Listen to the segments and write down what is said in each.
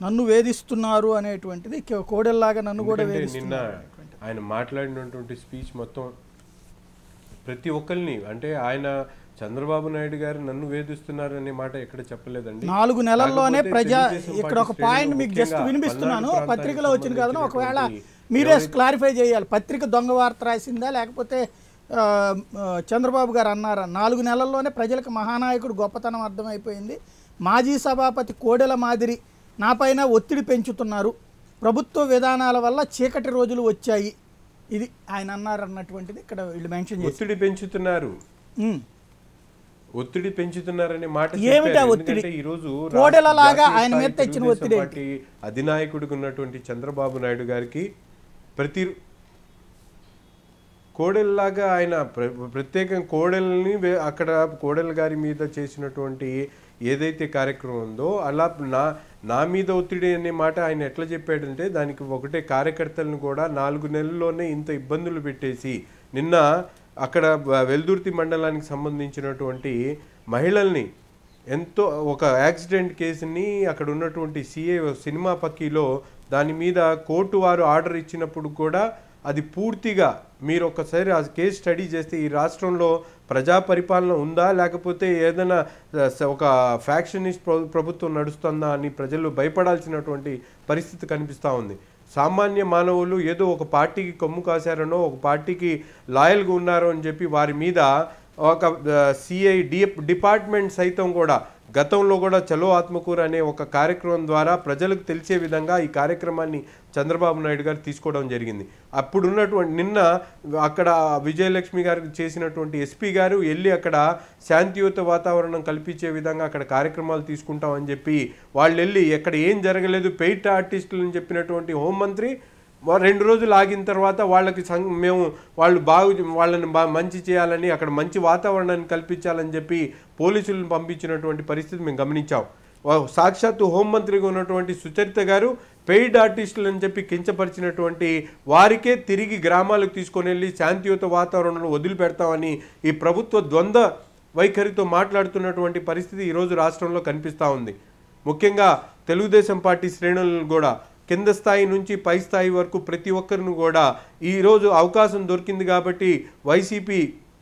నన్ను వేధిస్తున్నారు అనేటువంటిది కే- కోడెల్లాగా నన్ను కూడా ఎందుకంటే నిన్న వేధిస్తున్నారు ఆయన మాట్లాడినటువంటి స్పీచ్ మొత్తం ప్రతి ఒక్కరిని అంటే ఆయన చంద్రబాబు నాయుడు గారు నన్ను వేధిస్తున్నారు అనే మాట ఎక్కడ చెప్పలేదండి నాలుగు నెలల్లోనే కాకపోతే ప్రజా తెలుగుదేశం ఇక్కడ ఒక పార్టీ పాయింట్ శ్రేణులు మీకు జస్ట్ ముఖ్యంగా వినిపిస్తున్నాను పల్నాడు పత్రికలో వచ్చింది కదా ప్రాంతానికి ఒకవేళ సంబంధించినటువంటి మీరే క్లారిఫై చేయాలి పత్రిక దొంగ వార్త రాసిందా లేకపోతే ఆ, ఆ, చంద్రబాబు గారు అన్నారా నాలుగు నెలల్లోనే ప్రజలకు మహానాయకుడు గొప్పతనం అర్థమైపోయింది మాజీ సభాపతి కోడెల మాదిరి నాపైన ఒత్తిడి పెంచుతున్నారు ప్రభుత్వ విధానాల వల్ల చీకటి రోజులు వచ్చాయి ఇది ఆయన అన్నారు అన్నటువంటిది ఇక్కడ వీళ్ళు మెన్షన్ చేసి ఒత్తిడి పెంచుతున్నారు ఉమ్. ఒత్తిడి పెంచుతున్నారనే మాట ఏమిటా చెప్పారు. ఒత్తిడి? ఎందుకంటే ఈ రోజు కోడెలలాగా జాతీయ ఆయన మీద స్థాయి తెచ్చిన తెలుగుదేశం ఒత్తిడి పార్టీ అధినాయకుడికి ఉన్నటువంటి చంద్రబాబు నాయుడు గారికి ప్రతి కోడెల్లాగా ఆయన ప్ర- ప్రత్యేకంగా కోడెల్ని వే- అక్కడ కోడెల గారి మీద చేసినటువంటి ఏదైతే కార్యక్రమం ఉందో అలా నా నా మీద ఒత్తిడి అనే మాట ఆయన ఎట్లా చెప్పాడంటే దానికి ఒకటే కార్యకర్తలను కూడా నాలుగు నెలల్లోనే ఇంత ఇబ్బందులు పెట్టేసి నిన్న అక్కడ బ- వెల్దుర్తి మండలానికి సంబంధించినటువంటి మహిళల్ని ఎంతో ఒక యాక్సిడెంట్ కేసుని అక్కడ ఉన్నటువంటి సిఏ సినిమా పక్కీలో దాని మీద కోర్టు వారు ఆర్డర్ ఇచ్చినప్పుడు కూడా అది పూర్తిగా మీరు ఒకసారి ఆ కేసు స్టడీ చేస్తే ఈ రాష్ట్రంలో ప్రజా పరిపాలన ఉందా లేకపోతే ఏదైనా ఆ, స- ఒక ఫ్యాక్షనిస్ట్ ప్ర- ప్రభుత్వం నడుస్తుందా అని ప్రజలు భయపడాల్సినటువంటి పరిస్థితి కనిపిస్తూ ఉంది సామాన్య మానవులు ఏదో ఒక పార్టీకి కొమ్ము కాశారనో ఒక పార్టీకి లాయల్గా ఉన్నారో అని చెప్పి వారి మీద ఒక సిఐ డి డిపార్ట్మెంట్ సైతం కూడా గతంలో కూడా చలో ఆత్మకూర అనే ఒక కార్యక్రమం ద్వారా ప్రజలకు తెలిసే విధంగా ఈ కార్యక్రమాన్ని చంద్రబాబు నాయుడు గారు తీసుకోవడం జరిగింది అప్పుడు ఉన్నటువంటి నిన్న అక్కడ విజయలక్ష్మి గారికి చేసినటువంటి ఎస్పీ గారు వెళ్ళి అక్కడ శాంతియుత వాతావరణం కల్పించే విధంగా అక్కడ కార్యక్రమాలు తీసుకుంటామని చెప్పి వాళ్ళు వెళ్ళి ఎక్కడ ఏం జరగలేదు పెయిట్ ఆర్టిస్టులు అని చెప్పినటువంటి హోంమంత్రి వా- రెండు రోజులు ఆగిన తర్వాత వాళ్ళకి సం మేము వాళ్ళు బాగు వాళ్ళని బా మంచి చేయాలని అక్కడ మంచి వాతావరణాన్ని కల్పించాలని చెప్పి పోలీసులను పంపించినటువంటి పరిస్థితి మేము గమనించాం వా- సాక్షాత్తు హోంమంత్రిగా ఉన్నటువంటి సుచరిత గారు పెయిడ్ ఆర్టిస్టులు అని చెప్పి కించపరిచినటువంటి వారికే తిరిగి గ్రామాలకు తీసుకొని వెళ్ళి శాంతియుత వాతావరణంలో వదిలిపెడతామని ఈ ప్రభుత్వ ద్వంద్వ వైఖరితో మాట్లాడుతున్నటువంటి పరిస్థితి ఈరోజు రాష్ట్రంలో కనిపిస్తూ ఉంది ముఖ్యంగా తెలుగుదేశం పార్టీ శ్రేణులను కూడా కింద స్థాయి నుంచి పై స్థాయి వరకు ప్రతి ఒక్కరిని కూడా ఈరోజు అవకాశం దొరికింది కాబట్టి వైసీపీ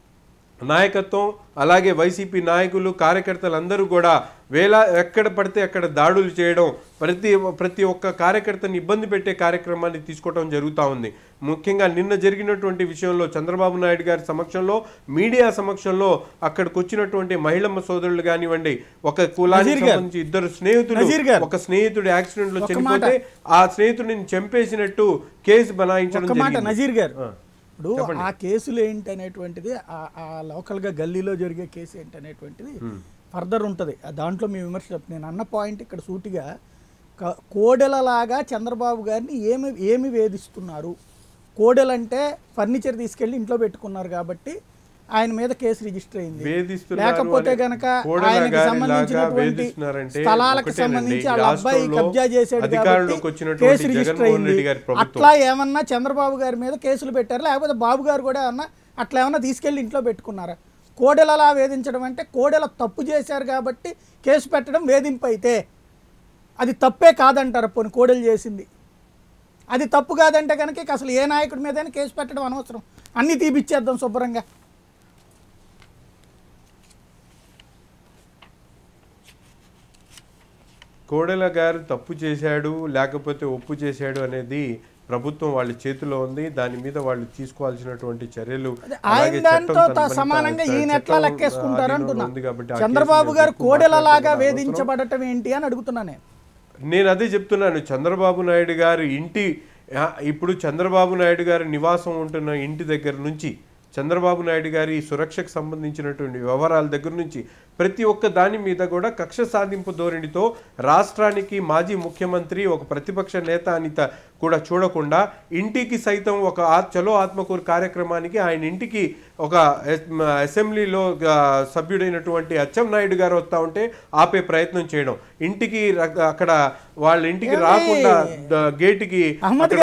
నాయకత్వం అలాగే వైసీపీ నాయకులు కార్యకర్తలు అందరూ కూడా వేల ఎక్కడ పడితే అక్కడ దాడులు చేయడం ప్రతి ప్రతి ఒక్క కార్యకర్తని ఇబ్బంది పెట్టే కార్యక్రమాన్ని తీసుకోవడం జరుగుతూ ఉంది ముఖ్యంగా నిన్న జరిగినటువంటి విషయంలో చంద్రబాబు నాయుడు గారి సమక్షంలో మీడియా సమక్షంలో అక్కడికి వచ్చినటువంటి మహిళమ్మ సోదరులు కానివ్వండి ఒక కులానికి నజీర్ గారు. సంబంధించి ఇద్దరు స్నేహితులు నజీర్ గారు. ఒక స్నేహితుడు యాక్సిడెంట్ లో ఒక్క చనిపోతే ఆ స్నేహితుడిని చంపేసినట్టు కేసు బనాయించడం ఒక్క మాట జరిగింది. నజీర్ గారు ఆ. ఇప్పుడు ఆ కేసులు ఏంటి అనేటువంటిది ఆ- ఆ లోకల్గా గల్లీలో జరిగే కేసు ఏంటి అనేటువంటిది ఫర్దర్ ఉంటుంది దాంట్లో మీ విమర్శ చెప్తాను. నేను అన్న పాయింట్ ఇక్కడ సూటిగా క- కోడెలలాగా చంద్రబాబు గారిని ఏమి ఏమి వేధిస్తున్నారు కోడెలంటే ఫర్నిచర్ తీసుకెళ్ళి ఇంట్లో పెట్టుకున్నారు కాబట్టి ఆయన మీద కేసు రిజిస్టర్ అయింది వేధిస్తున్నారు లేకపోతే అని గనక కోడెల ఆయనకి గారి సంబంధించినటువంటి లాగా వేధిస్తున్నారంటే స్థలాలకు ఒకటేనండి, సంబంధించి ఈ వాళ్ళ అబ్బాయి రాష్ట్రంలో కబ్జా చేశాడు కాబట్టి అధికారంలోకి వచ్చినటువంటి కేసు రిజిస్టర్ జగన్మోహన్ అయింది రెడ్డి గారి ప్రభుత్వం. అట్లా ఏమన్నా చంద్రబాబు గారి మీద కేసులు పెట్టారు లేకపోతే బాబు గారు కూడా ఏమన్నా అట్లా ఏమన్నా తీసుకెళ్ళి ఇంట్లో పెట్టుకున్నారా కోడెలలా వేధించడం అంటే కోడెల తప్పు చేశారు కాబట్టి కేసు పెట్టడం వేధింపు అయితే అది తప్పే కాదంటారు పోనీ కోడెలు చేసింది అది తప్పు కాదంటే కనుక ఇక అసలు ఏ నాయకుడి మీదైనా కేసు పెట్టడం అనవసరం అన్నీ తీపిచ్చేద్దాం శుభ్రంగా కోడెల గారు తప్పు చేశాడు లేకపోతే ఒప్పు చేశాడు అనేది ప్రభుత్వం వాళ్ళ చేతిలో ఉంది దాని మీద వాళ్ళు తీసుకోవాల్సినటువంటి చర్యలు అదే అలాగే ఆయన చట్టం దాంతో తన త- పని సమానంగా తాను- ఈయన ఎట్లా చట్టం లెక్కేసుకుంటారు ఆధీనంలో అంటున్నా ఉంది కాబట్టి ఆ చంద్రబాబు కేసుని గారు ఎక్కువ కోడెలలాగా మాట్లాడుకోవడం అవసరం. వేధించబడటం ఏంటి అని అడుగుతున్నా నేను నేను అదే చెప్తున్నాను చంద్రబాబు నాయుడు గారు ఇంటి ఆ, ఇప్పుడు చంద్రబాబు నాయుడు గారి నివాసం ఉంటున్న ఇంటి దగ్గర నుంచి చంద్రబాబు నాయుడు గారి సురక్షకు సంబంధించినటువంటి వ్యవహారాల దగ్గర నుంచి ప్రతి ఒక్క దాని మీద కూడా కక్ష సాధింపు ధోరణితో రాష్ట్రానికి మాజీ ముఖ్యమంత్రి ఒక ప్రతిపక్ష నేత అని త- కూడా చూడకుండా ఇంటికి సైతం ఒక ఆ- చలో ఆత్మకూరు కార్యక్రమానికి ఆయన ఇంటికి ఒక ఎస్- మ- అసెంబ్లీలో ఆ, సభ్యుడైనటువంటి అచ్చెం నాయుడు గారు వస్తా ఉంటే ఆపే ప్రయత్నం చేయడం ఇంటికి ర- అక్కడ వాళ్ళ ఇంటికి ఏమండి? రాకుండా ద- గేటుకి అహ్మద్ అక్కడ